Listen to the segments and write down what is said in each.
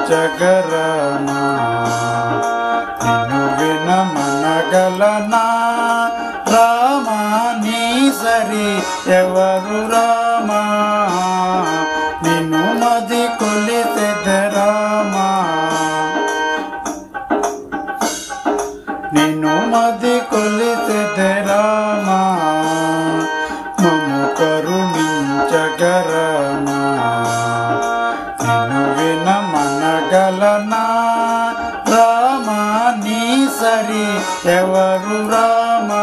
కరుణించగరమా నిన్ను వినమనగలనా రామా నీ సరి ఎవరు రామా నిన్ను మది కొలితెదరామా నిన్ను మది కొలితెదరామా మము కరుణించగరమా నిన్ను వినమనగలనా రామా నీ సరి ఎవరు రామా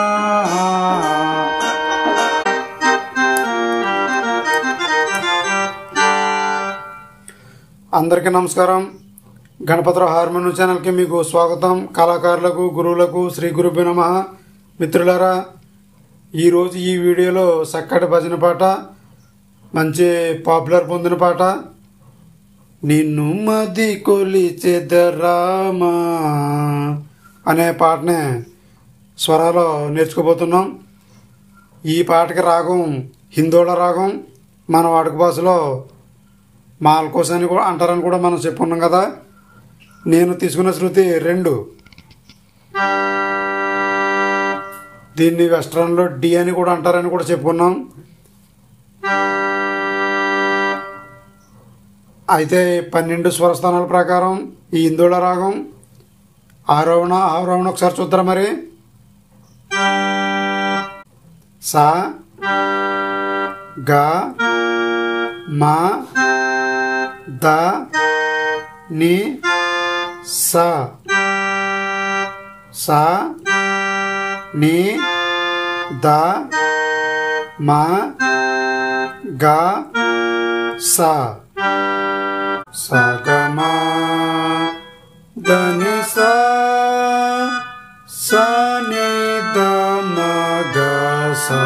అందరికీ నమస్కారం గణపతిరావు హార్మోనియం ఛానల్కి మీకు స్వాగతం కళాకారులకు గురువులకు శ్రీ గురుభ్యో నమ మిత్రులారా ఈరోజు ఈ వీడియోలో చక్కటి భజన పాట మంచి పాపులర్ పొందిన పాట నిన్ను మది కొలిచెదరామా అనే పాటని స్వరాలో నేర్చుకోబోతున్నాం ఈ పాటకి రాగం హిందోళ రాగం మన వాడుక భాషలో మాల్కోస్ అని కూడా అంటారని కూడా మనం చెప్పుకున్నాం కదా నేను తీసుకున్న శృతి రెండు దీన్ని వెస్ట్రన్లో డి అని కూడా అంటారని కూడా చెప్పుకున్నాం అయితే పన్నెండు స్వరస్థానాల ప్రకారం ఈ ఇందోళ రాగం ఆరోహణ ఆరోహణ ఒకసారి చూద్దారా మరి సా గా మా ద ని స సా ని ద మా గా స సగమా దని స సని ద మ గ స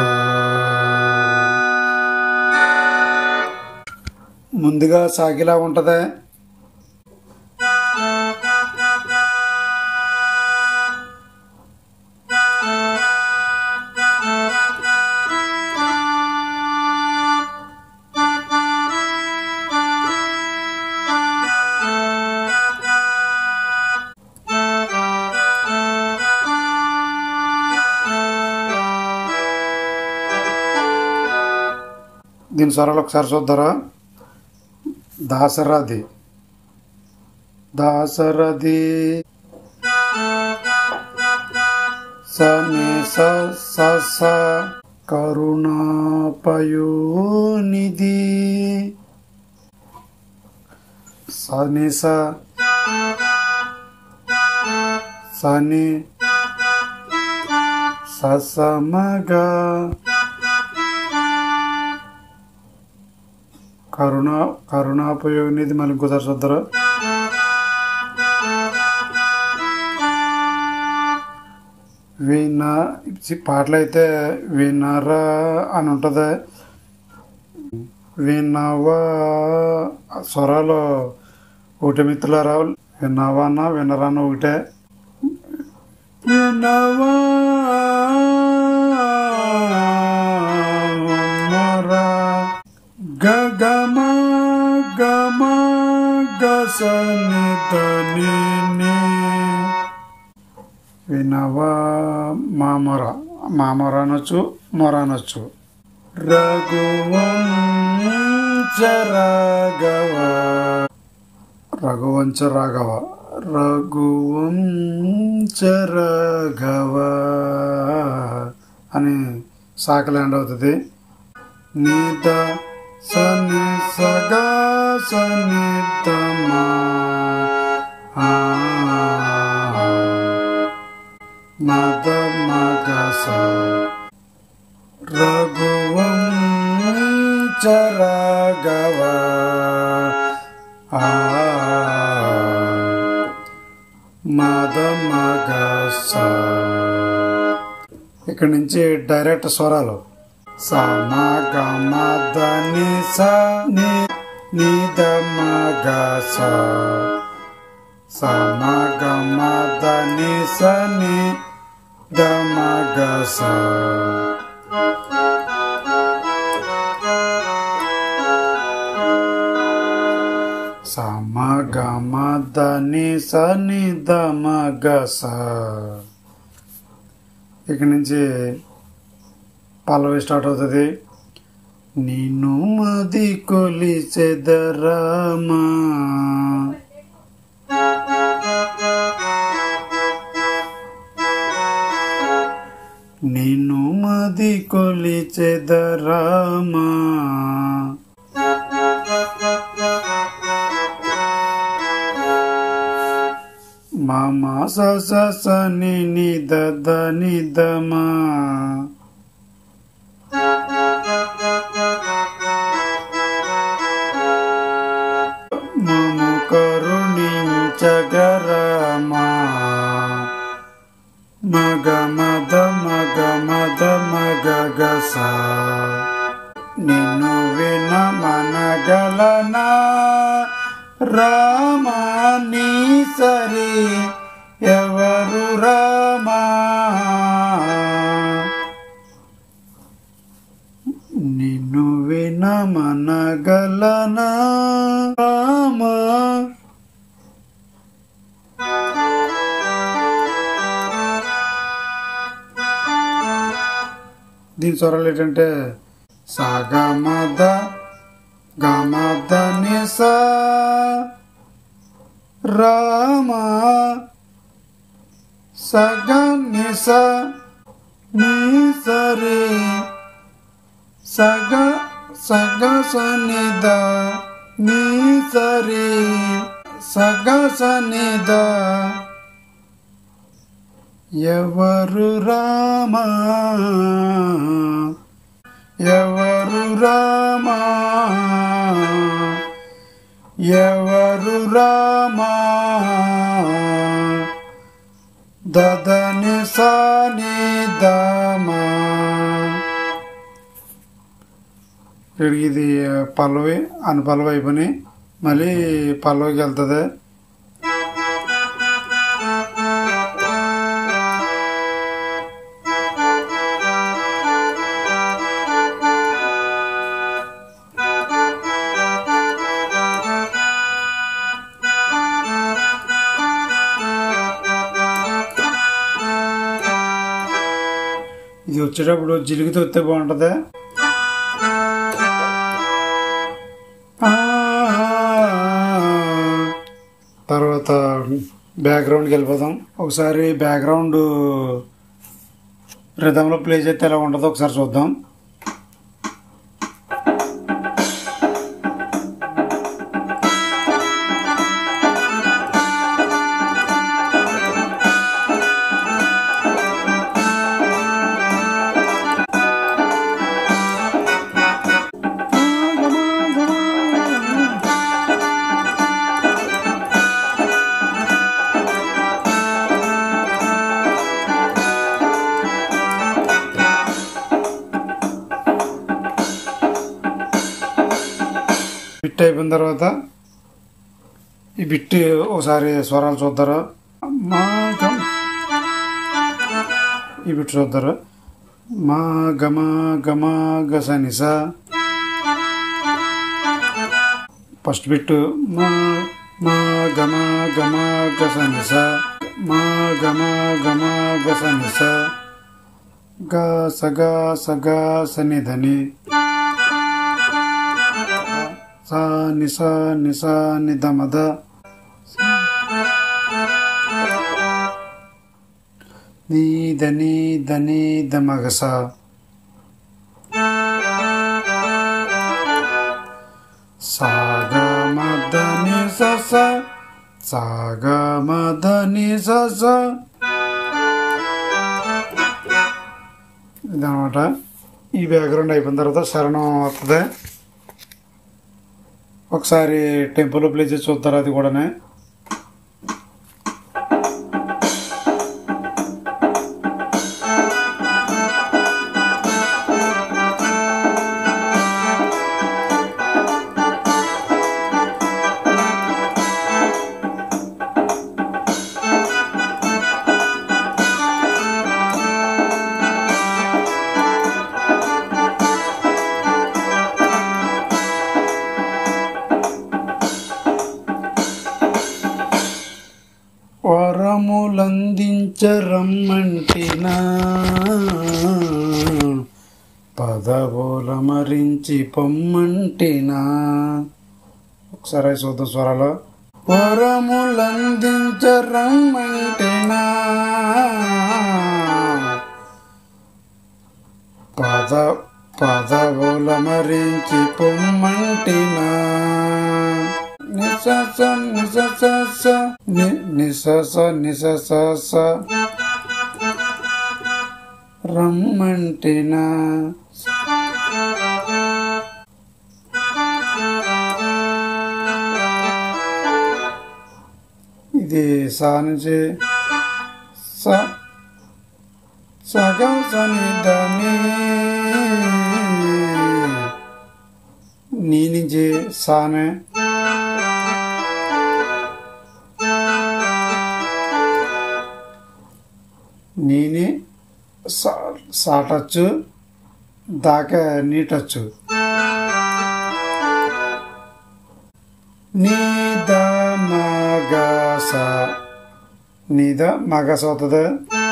ముందుగా సాగిలా ఉంటది దీని స్వరాలు ఒకసారి చూద్దారా దాసరథి దాసరథి సని స స స కరుణాపయోనిధి సని స సని స స మగా కరుణ కరుణాపయోగినిది మళ్ళీ ఇంకోసారి చూద్దరు విన ఈ పాటలు అయితే వినరా అని ఉంటుంది వినవా స్వరాలు ఒకటి మిత్రులారా వినవా అన్న వినరా అన్న ఒకటే వినవా మరా గగమ గమ గసని తని వినవా మామర మామర అనొచ్చు మొర అనొచ్చు రఘువంశ రాఘవ రఘువంశ రాఘవ రఘువంశ రాఘవ అని శాఖ ల్యాండ్ అవుతుంది నీత సని సగా సని తమా మద మగస రఘువంశ రాఘవ ఆ మద మగస ఇక్కడి నుంచి డైరెక్ట్ స్వరాలు సమా గమ దని స ని ని ద మ గ స సమా గమ దని స ని ద మ గ స స సమ గమ దని సని దమ గస ఇక్కడి నుంచి పల్లవి స్టార్ట్ అవుతుంది నిన్ను మది కొలిచెదరామా నిన్ను మది కొలిచెదరామా మామ స స స ని ని ద ద ని ద మా మము కరుణించగరమా మగ మద మగ మద మగ గస నిన్ను విన మనగలనా రామా నీ సరి ఎవరు రామా నిన్ను విన మనగలనా రామా దీని స్వరాలు ఏంటంటే సాగమద గమద నిస రామ సగ నిస నీ సరి సగ సగ సనిద నీ సరి సగ సనిద ఎవరు రామా ఎవరు రామా ఎవరు రామా దదని సాని దమా ఇక్కడికి ఇది పల్లవి అని పల్లవి అయిపోయి మళ్ళీ పల్లవికి వెళ్తుంది ఇది వచ్చేటప్పుడు జిలుగుతో వస్తే బాగుంటుంది ఆ, తర్వాత బ్యాక్గ్రౌండ్కి వెళ్ళిపోదాం ఒకసారి బ్యాక్గ్రౌండ్ రిధంలో ప్లే చేస్తే ఎలా ఉంటుందో ఒకసారి చూద్దాం బిట్ అయిపోయిన తర్వాత ఈ బిట్ ఒకసారి స్వరాలు చూద్దారు మా గమ ఈ బిట్ చూద్దారు మా గమ గమ గస నిస ఫస్ట్ బిట్ మా మా గమ గమ గస నిస మా గమ గమ గస నిస గ సగ సగ సని ధని సా నిస నిస నిద మద నీ దని దని దమగస సాగ మద ని స స సాగ మద ని స స ఇదనమాట ఈ బ్యాక్గ్రౌండ్ అయిపోయిన తర్వాత శరణం వస్తుంది ఒకసారి టెంపుల్ ప్లే చేసి చూస్తారు అది కూడానే వరములందించరమ్మంటినా పదవుల మరించి పొమ్మంటినా ఒకసారి చూద్దాం స్వరాలు వరములందించరమ్మంటినా పద పదవుల మరించి పొమ్మంటినా నిసస నిసస ని- నిసస నిసస రమ్మంటినా ఇది సా నుంచి స సగం సనిదని నీ నుంచి సానే నీని సా- సాటచ్చు దాకా నీటచ్చు నీద మగస నీద మగస అవుతుంది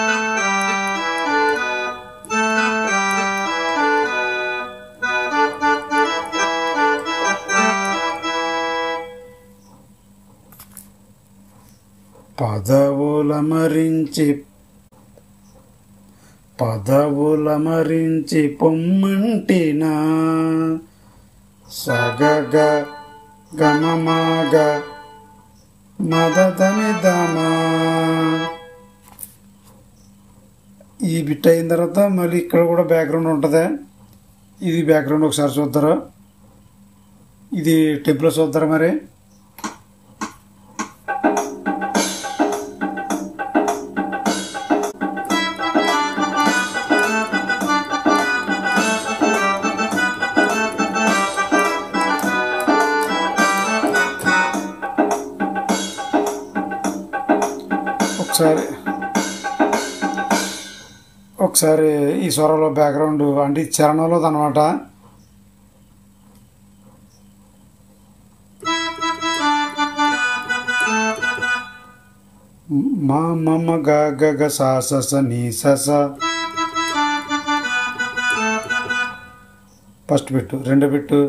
పదవుల మరించి పదవుల మరించి పొమ్మంటినా సగగ గమమాగ మదదని దమా ఈ బిట్ అయిన తర్వాత మళ్ళీ ఇక్కడ కూడా బ్యాక్గ్రౌండ్ ఉంటుంది ఇది బ్యాక్గ్రౌండ్ ఒకసారి చూద్దారు ఇది టెంపుల్ చూద్దారా మరి ఒకసారి ఒకసారి ఈ స్వరంలో బ్యాక్గ్రౌండ్ అంటే ఈ చరణంలో అనమాట మా మమ గ గ గ సా స స నీ స స ఫస్ట్ బిట్టు రెండో బిట్టు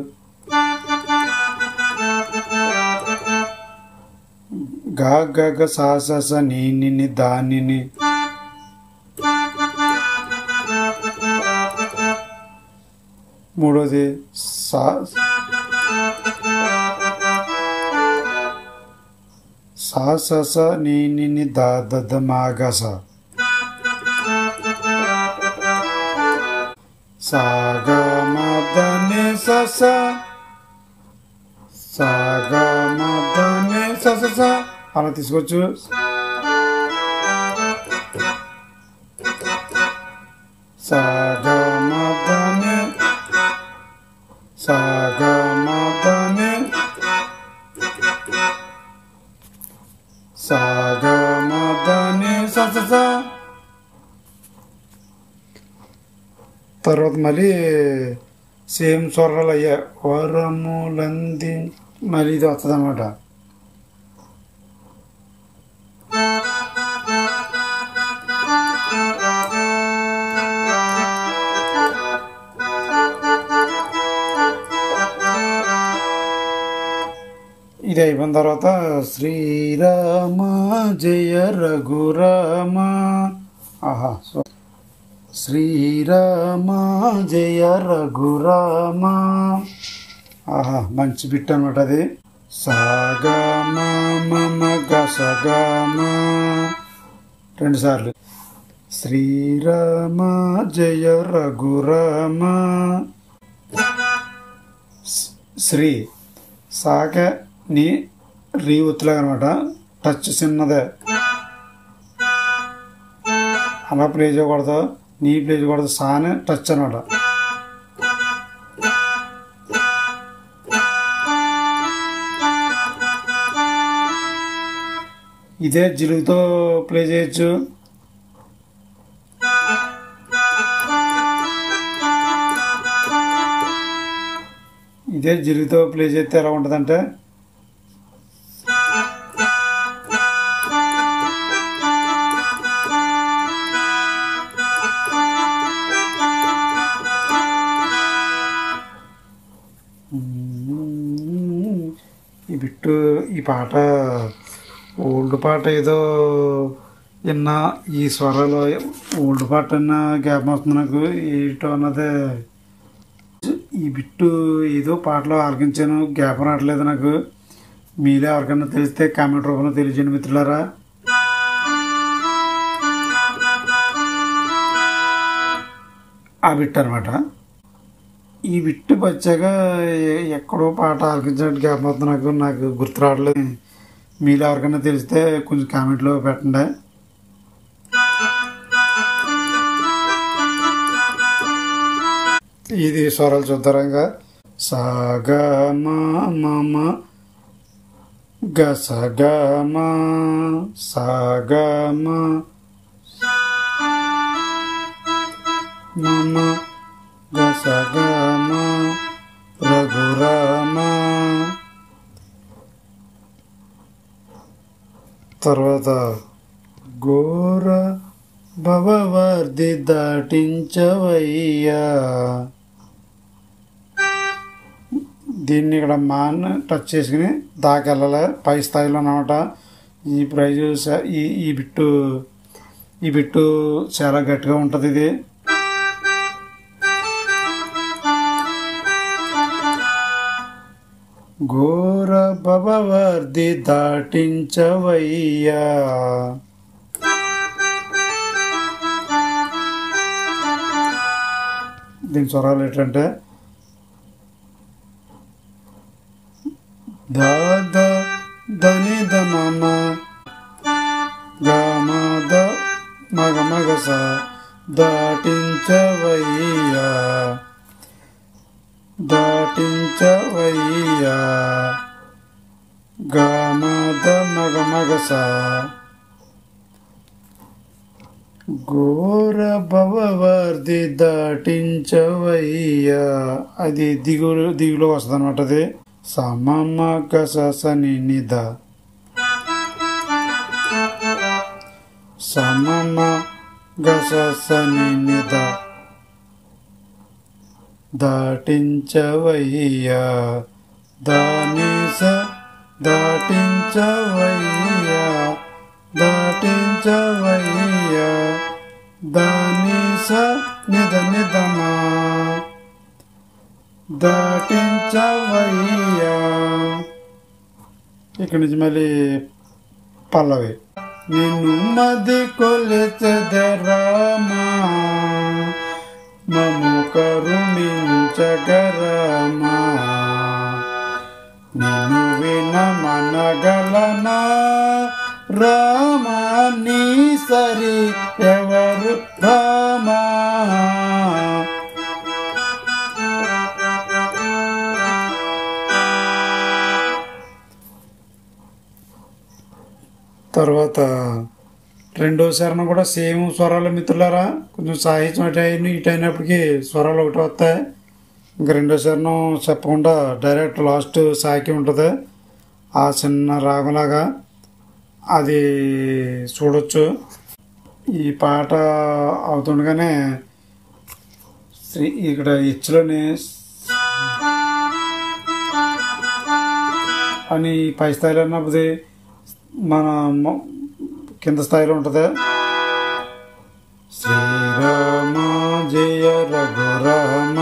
గా గ గ సా స స నీ ని ని దానిని మూడోది సా సా స స నీ ని ని దా ద ద మా గ స సా గ మ ద ని స స సా గ మ ద ని స స స అలా తీసుకోవచ్చు సా గ మ ద ని సా గ మ ద ని సా గ మ ద ని స స స తర్వాత మళ్ళీ సేమ్ స్వరాలు అయ్యా వరములంది మళ్ళీ ఇది వస్తుంది అనమాట ఇది అయిపోయిన తర్వాత శ్రీరామ జయ రఘురామ ఆహా సో శ్రీరామ జయ రఘురామ ఆహా మంచి బిట్ అనమాట అది సాగమ మమ గసగమ రెండు సార్లు శ్రీరామ జయ రఘురామ స్- శ్రీ సాగ నీ రీ ఒత్తులాగా అనమాట టచ్ చిన్నదే అలా ప్లే చేయకూడదు నీ ప్లే చేయకూడదు సానే టచ్ అనమాట ఇదే జిలుగుతో ప్లే చేయొచ్చు ఇదే జిలుగుతో ప్లే చేస్తే ఎలా ఉంటుందంటే ఈ పాట ఓల్డ్ పాట ఏదో విన్నా ఈ స్వరాలు ఓల్డ్ పాట అన్న జ్ఞాపకం వస్తుంది నాకు ఏంటో అన్నది ఈ బిట్టు ఏదో పాటలో ఆలకించాను జ్ఞాపకం రావట్లేదు నాకు మీరే ఎవరికైనా తెలిస్తే కామెంట్ రూపంలో తెలియజేయండి మిత్రులారా ఆ బిట్ అనమాట ఈ బిట్టు వచ్చాక ఎ- ఎక్కడో పాట ఆలకించినట్టు జ్ఞాపకం వస్తుంది నాకు నాకు గుర్తు రావట్లేదు మీలో ఎవరికైనా తెలిస్తే కొంచెం కామెంట్లో పెట్టండి ఇది స్వరాలు చూద్దారంగా సాగా మమ గస గమ సాగమ మమ గస గమ రఘురామ తర్వాత ఘోర భవవర్ధి దాటించవయ్యా దీన్ని ఇక్కడ మాన్ టచ్ చేసుకుని దాకెళ్ళాలి పై స్థాయిలో అనమాట ఈ ప్రైజ్ స- ఈ ఈ బిట్టు ఈ బిట్టు చాలా గట్టిగా ఉంటుంది ఇది ఘోర భవవర్ధి దాటించవయ్యా దీని స్వరాలు ఏంటంటే దాద దని ద మమ గమ ద మగ మగ స దాటించవయ్యా దాటించవయ్యా గమ ద మగ మగ స ఘోర భవవర్ధి దాటించవయ్యా అది దిగులు దిగులో వస్తుంది అనమాట అది సమమ గసని నిద సమమ గసని నిద దాటించవయ్యా దానిస దాటించవయ్యా దాటించవయ్యా దానిస నిద నిదమా దాటించవయ్యా ఇక్కడి నుంచి మళ్ళీ పల్లవి నిన్ను మది కొలిచెదరామా మము కరుణించగరమా నిన్ను విన మనగలనా రామా నీ సరి ఎవరు రామా తర్వాత రెండో చరణం కూడా సేమ్ స్వరాలు మిత్రులారా కొంచెం సాహిత్యం అటు అయిన ఇటు అయినప్పటికీ స్వరాలు ఒకటి వస్తాయి ఇంకా రెండో చరణం చెప్పకుండా డైరెక్ట్ లాస్ట్ సాకి ఉంటుంది ఆ చిన్న రాగంలాగా అది చూడొచ్చు ఈ పాట అవుతుండగానే శ్రీ ఇక్కడ హెచ్లోనే అని పై స్థాయిలో ఉన్నప్పుడు మన మ- కింద స్థాయిలో ఉంటుంది శ్రీరామ జయ రఘురామ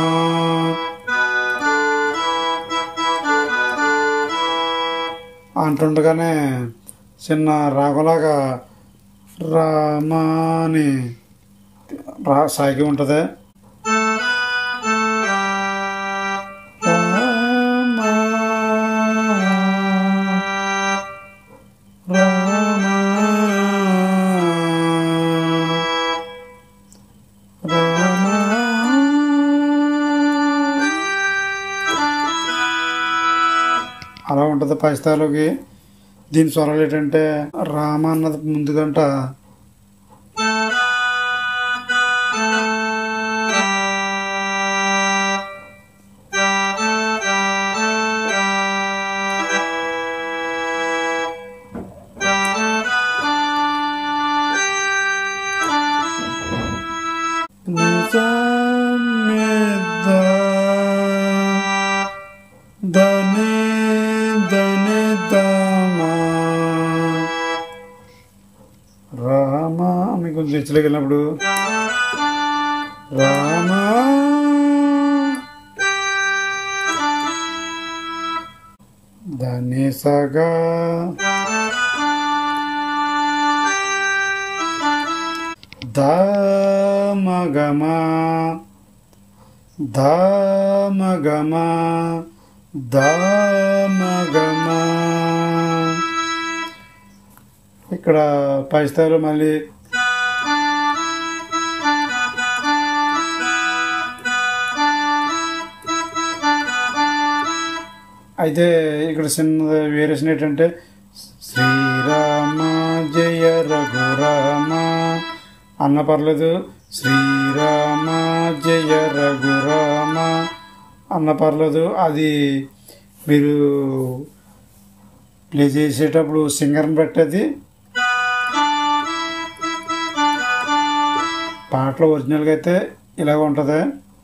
అంటుండగానే చిన్న రాగంలాగా రామ అని రా సాగి ఉంటుంది రామ అలా ఉంటుంది పై స్థాయిలోకి దీని స్వరాలు ఏంటంటే రామ అన్నది ముందుగంట నిజానిద దని దని దమ కొంచెం హెచ్చులోకి వెళ్ళినప్పుడు రామా దాన్ని సగా దామగమా దామగమా దామగమా ఇక్కడ పై స్థాయిలో మళ్ళీ అయితే ఇక్కడ చిన్న వేరియేషన్ ఏంటంటే శ్రీరామ జయ రఘురామ అన్న పర్లేదు శ్రీరామ జయ రఘురామ అన్న పర్లేదు అది మీరు ప్లే చేసేటప్పుడు సింగర్ని పెట్టేది పాటలు ఒరిజినల్గా అయితే ఇలాగ ఉంటుంది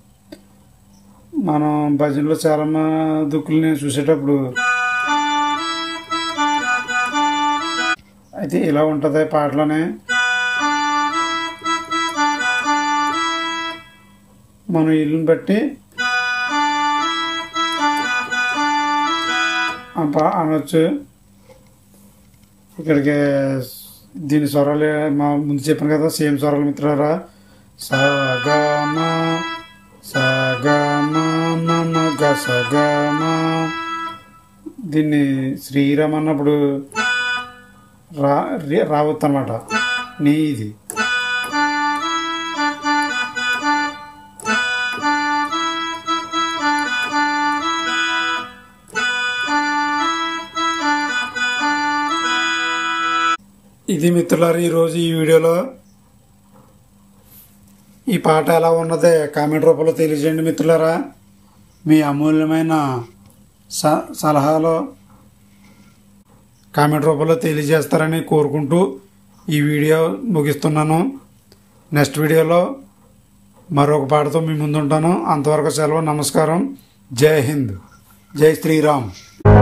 మనం భజనలో చాలా మా దుక్కుల్ని చూసేటప్పుడు అయితే ఇలా ఉంటుంది పాటలోనే మనం ఇల్లుని బట్టి ఆ పా- అనొచ్చు ఇక్కడికి దీని స్వరాలు మా ముందు చెప్పాను కదా సేమ్ స్వరాలు మిత్రులారా సగమ సగమ మమ గసగమ దీన్ని శ్రీరామ్ అన్నప్పుడు రా రే- రావద్దు అనమాట నీ ఇది ఇది మిత్రులారా ఈరోజు ఈ వీడియోలో ఈ పాట ఎలా ఉన్నదే కామెంట్ రూపంలో తెలియజేయండి మిత్రులారా మీ అమూల్యమైన స సలహాలు కామెంట్ రూపంలో తెలియజేస్తారని కోరుకుంటూ ఈ వీడియో ముగిస్తున్నాను నెక్స్ట్ వీడియోలో మరొక పాటతో మీ ముందుంటాను అంతవరకు సెలవు నమస్కారం జై హింద్ జై శ్రీరామ్